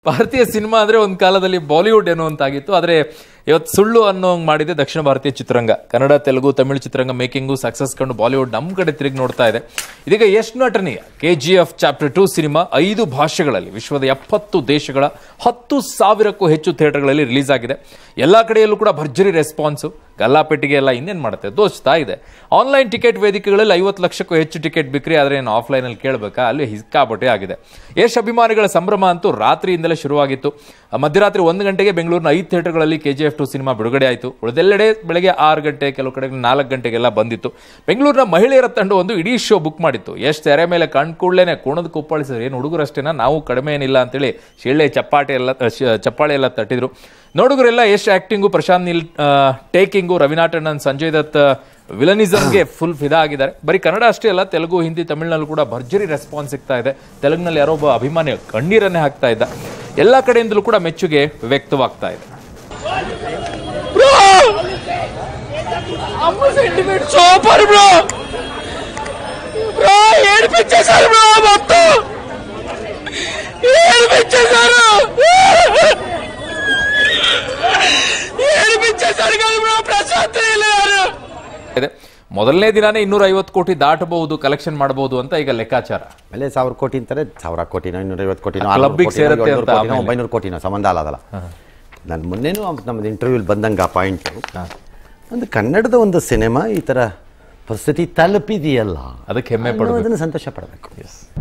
ಭಾರತೀಯ ಸಿನಿಮಾ ಅಂದ್ರೆ ಒಂದು ಕಾಲದಲ್ಲಿ ಬಾಲಿವುಡ್ ಅನ್ನುವಂತಾಗಿತ್ತು ಆದರೆ ಇವತ್ತು ಸುಳ್ಳು ಅನ್ನೋ ಹಂಗ್ ಮಾಡಿದೆ ದಕ್ಷಿಣ ಭಾರತೀಯ ಚಿತ್ರರಂಗ ಕನ್ನಡ ತೆಲುಗು ತಮಿಳು ಚಿತ್ರರಂಗ ಮೇಕಿಂಗು ಸಕ್ಸಸ್ ಕಂಡು ಬಾಲಿವುಡ್ ನಮ್ಮ ಕಡೆ ತಿರುಗಿ ನೋಡ್ತಾ ಇದೆ ಇದೀಗ ಯಶ್ ನಟನೆಯ K G F chapter two cinema ಐದು ಭಾಷೆಗಳಲ್ಲಿ ವಿಶ್ವದ ಎಪ್ಪತ್ತು ದೇಶಗಳ ಹತ್ತು ಸಾವಿರಕ್ಕೂ ಹೆಚ್ಚು ಥಿಯೇಟರ್ಗಳಲ್ಲಿ ರಿಲೀಸ್ ಆಗಿದೆ ಎಲ್ಲಾ ಕಡೆಯಲ್ಲೂ ಕೂಡ ಭರ್ಜರಿ ರೆಸ್ಪಾನ್ಸು ಗಲ್ಲಾಪೆಟ್ಟಿಗೆ ಎಲ್ಲ ಇನ್ನೇನು ಮಾಡುತ್ತೆ ದೋಚ್ತಾ ಇದೆ ಆನ್ಲೈನ್ ಟಿಕೆಟ್ ವೇದಿಕೆಗಳಲ್ಲಿ ಐವತ್ತು ಲಕ್ಷಕ್ಕೂ ಹೆಚ್ಚು ಟಿಕೆಟ್ ಬಿಕ್ರಿ ಆದರೆ ಏನು ಆಫ್ಲೈನಲ್ಲಿ ಕೇಳಬೇಕಾ ಅಲ್ಲಿ ಹಿಸ್ಕಾಪಟ್ಟೆ ಆಗಿದೆ ಯಶ್ ಅಭಿಮಾನಿಗಳ ಸಂಭ್ರಮ ಅಂತೂ ರಾತ್ರಿಯಿಂದಲೇ ಶುರುವಾಗಿತ್ತು ಆ ಮಧ್ಯರಾತ್ರಿ ಒಂದು ಗಂಟೆಗೆ ಬೆಂಗಳೂರಿನ ಐದು ಥಿಯೇಟರ್ಗಳಲ್ಲಿ K G F two cinema ಬಿಡುಗಡೆ ಆಯಿತು ಉಳಿದೆಲ್ಲೆಡೆ ಬೆಳಗ್ಗೆ ಆರು ಗಂಟೆ ಕೆಲವು ಕಡೆ ನಾಲ್ಕು ಗಂಟೆಗೆಲ್ಲ ಬಂದಿತ್ತು ಬೆಂಗಳೂರಿನ ಮಹಿಳೆಯರ ತಂಡ ಒಂದು ಇಡೀ ಶೋ ಬುಕ್ ಮಾಡಿತ್ತು ಯಶ್ ತೆರೆ ಮೇಲೆ ಕಣ್ಕೂಡ್ಲೇನೆ ಕುಣದ್ ಕುಪ್ಪಳಿಸಿದ್ರು ಏನು ಹುಡುಗರಷ್ಟೇನ ನಾವು ಕಡಿಮೆ ಏನಿಲ್ಲ ಅಂತೇಳಿ ಶಿಳ್ಳೆ ಚಪ್ಪಾಟೆ ಎಲ್ಲ ಶ- ಚಪ್ಪಾಳೆ ಎಲ್ಲ ತಟ್ಟಿದ್ರು ನೋಡುಗರೆಲ್ಲ ಯಶ್ ಆಕ್ಟಿಂಗು ಪ್ರಶಾಂತ್ ನೀಲ್ ಟೇಕಿಂಗು ರವಿನಾ ಟಂಡನ್ ಸಂಜಯ್ ದತ್ ವಿಲನಿಸಮ್ಗೆ ಫುಲ್ ಫಿದಾ ಆಗಿದ್ದಾರೆ ಬರೀ ಕನ್ನಡ ಅಷ್ಟೇ ಅಲ್ಲ ತೆಲುಗು ಹಿಂದಿ ತಮಿಳಿನಲ್ಲೂ ಕೂಡ ಭರ್ಜರಿ ರೆಸ್ಪಾನ್ಸ್ ಸಿಗ್ತಾ ಇದೆ ತೆಲುಗಿನಲ್ಲಿ ಯಾರೋ ಒಬ್ಬ ಅಭಿಮಾನಿ ಕಣ್ಣೀರನ್ನೇ ಹಾಕ್ತಾ ಇದ್ದ ಎಲ್ಲ ಕಡೆಯಿಂದಲೂ ಕೂಡ ಮೆಚ್ಚುಗೆ ವ್ಯಕ್ತವಾಗ್ತಾ ಇದೆ సూపర్ బ్రో బ్రో ఏడిపించేశారు బ్రో మొత్తం ఏడిపించేశారు ఏడిపించేశారు కదా బ్రో ప్రశాంత్ గారు ಇದೆ ಮೊದಲನೇ ದಿನಾನೇ ಇನ್ನೂರ ಐವತ್ತು ಕೋಟಿ ದಾಟಬಹುದು ಕಲೆಕ್ಷನ್ ಮಾಡಬಹುದು ಅಂತ ಈಗ ಲೆಕ್ಕಾಚಾರ ಆಮೇಲೆ ಸಾವಿರ ಕೋಟಿ ಅಂತಾರೆ ಸಾವಿರ ಕೋಟಿನೋ ಇನ್ನೂರೈವತ್ತು ಕೋಟಿನೋ ಆ club ಗೆ ಸೇರುತ್ತೆ ಅಂತ ಕೋಟಿನೋ ಆಮೇಲೆ. ಒಂಬೈನೂರು ಕೋಟಿನೋ ಸಂಬಂಧ ಅಲ್ಲ ಅದಲ್ಲ ನಾನು ಮೊನ್ನೆನೂ ನಮ್ಮದು ಇಂಟರ್ವ್ಯೂಲಿ ಬಂದಂಗೆ ಆ ಪಾಯಿಂಟು ಒಂದು ಕನ್ನಡದ ಒಂದು ಸಿನಿಮಾ ಈ ಥರ ಪರಿಸ್ಥಿತಿ ತಲುಪಿದೆಯಲ್ಲ ಅದಕ್ಕೆ ಹೆಮ್ಮೆ ಪಡಬೇಕು ಅದನ್ನು ಸಂತೋಷ ಪಡಬೇಕು